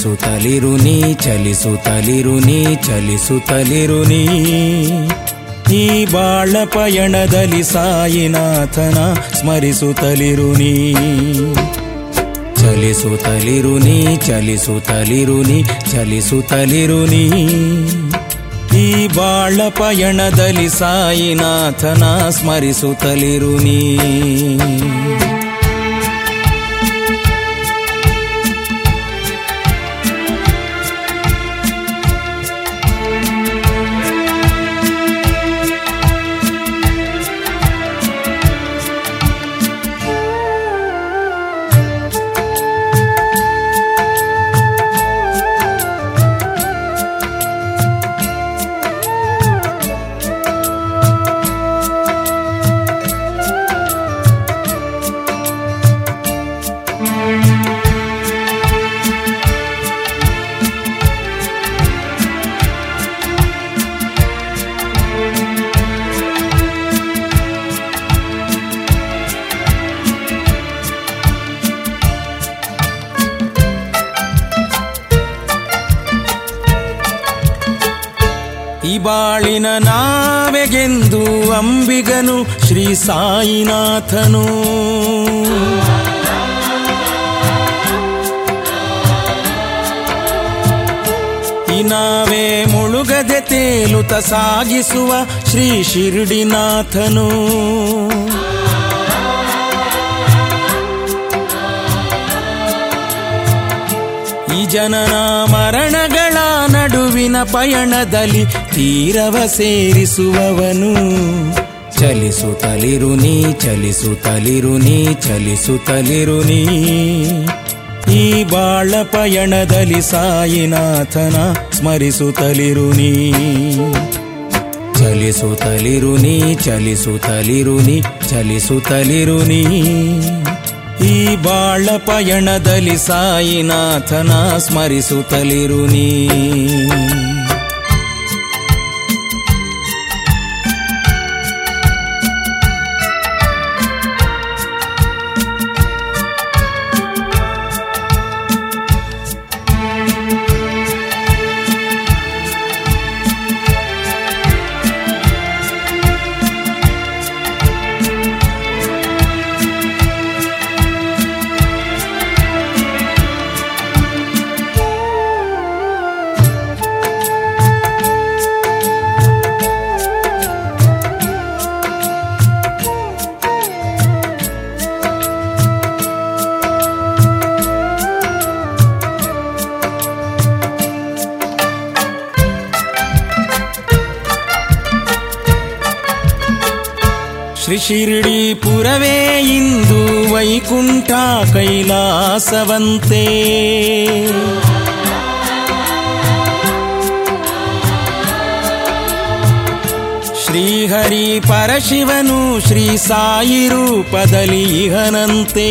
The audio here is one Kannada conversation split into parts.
ಚಲಿಸುತ್ತಲಿರು ನೀ ಚಲಿಸುತ್ತಲಿರು ನೀ ಚಲಿಸುತ್ತಲಿರು ನೀ ಈ ಬಾಳ ಪಯಣದಲ್ಲಿ ಸಾಯಿನಾಥನ ಸ್ಮರಿಸುತ್ತಲಿರು ನೀ ಚಲಿಸುತ್ತಲಿರು ನೀ ಚಲಿಸುತ್ತಲಿರು ನೀ ಚಲಿಸುತ್ತಲಿರು ನೀ ಈ ಬಾಳ ಪಯಣದಲ್ಲಿ ಸಾಯಿನಾಥನ ಸ್ಮರಿಸುತ್ತಲಿರು ನೀ ಈ ಬಾಳಿನ ನಾವೆಗೆಂದು ಅಂಬಿಗನು ಶ್ರೀ ಸಾಯಿನಾಥನು ಈ ನಾವೇ ಮುಳುಗದೆ ತೇಲುತ ಸಾಗಿಸುವ ಶ್ರೀ ಶಿರ್ಡಿನಾಥನು ಈ ಜನನ ಮರಣಗಳ ನಡುವಿನ ಪಯಣದಲ್ಲಿ ತೀರವ ಸೇರಿಸುವವನು ಚಲಿಸುತ್ತಲಿರು ನೀ ಚಲಿಸುತ್ತಲಿರು ನೀ ಚಲಿಸುತ್ತಲಿರು ನೀ ಈ ಬಾಳ ಪಯಣದಲ್ಲಿ ಸಾಯಿನಾಥನ ಸ್ಮರಿಸುತ್ತಲಿರು ನೀ ಚಲಿಸುತ್ತಲಿರು ನೀ ಚಲಿಸುತ್ತಲಿರು ನೀ ಚಲಿಸುತ್ತಲಿರು ನೀ ಈ ಬಾಳ ಪಯಣದಲ್ಲಿ ಸಾಯಿನಾಥನ ಸ್ಮರಿಸುತ್ತಲಿರು ನೀ ಶ್ರೀ ಶಿರ್ಡಿಪುರವೇ ಇಂದು ವೈಕುಂಠ ಕೈಲಾಸವಂತೆ ಶ್ರೀಹರಿ ಪರಶಿವನು ಶ್ರೀ ಸಾಯಿ ರೂಪದಲ್ಲಿ ಇಹನಂತೆ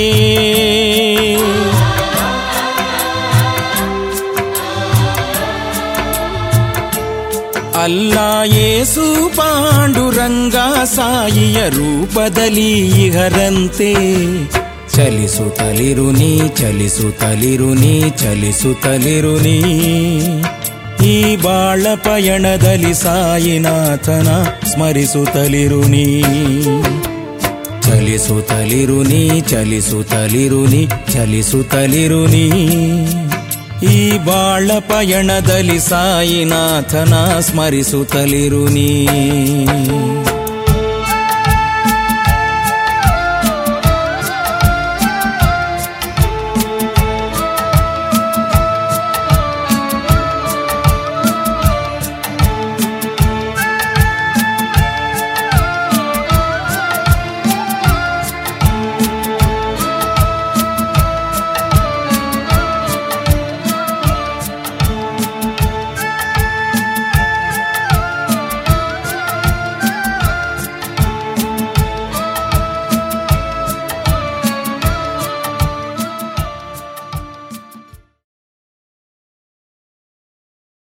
ಅಲ್ಲ ಯೇಸು ಪಾಂಡುರಂಗ ಸಾಯಿಯ ರೂಪದಲ್ಲಿ ಇಹರಂತೆ ಚಲಿಸುತ್ತಲಿರು ನೀ ಚಲಿಸುತ್ತಲಿರು ನೀ ಚಲಿಸುತ್ತಲಿರು ನೀ ಈ ಬಾಳ ಪಯಣದಲ್ಲಿ ಸಾಯಿನಾಥನ ಸ್ಮರಿಸುತ್ತಲಿರು ನೀ ಚಲಿಸುತ್ತಲಿರು ನೀ ಚಲಿಸುತ್ತಲಿರು ನೀ ಚಲಿಸುತ್ತಲಿರು ನೀ ಈ ಬಾಳ ಪಯಣದಲ್ಲಿ ಸಾಯಿನಾಥನ ಸ್ಮರಿಸುತ್ತಲಿರು ನೀ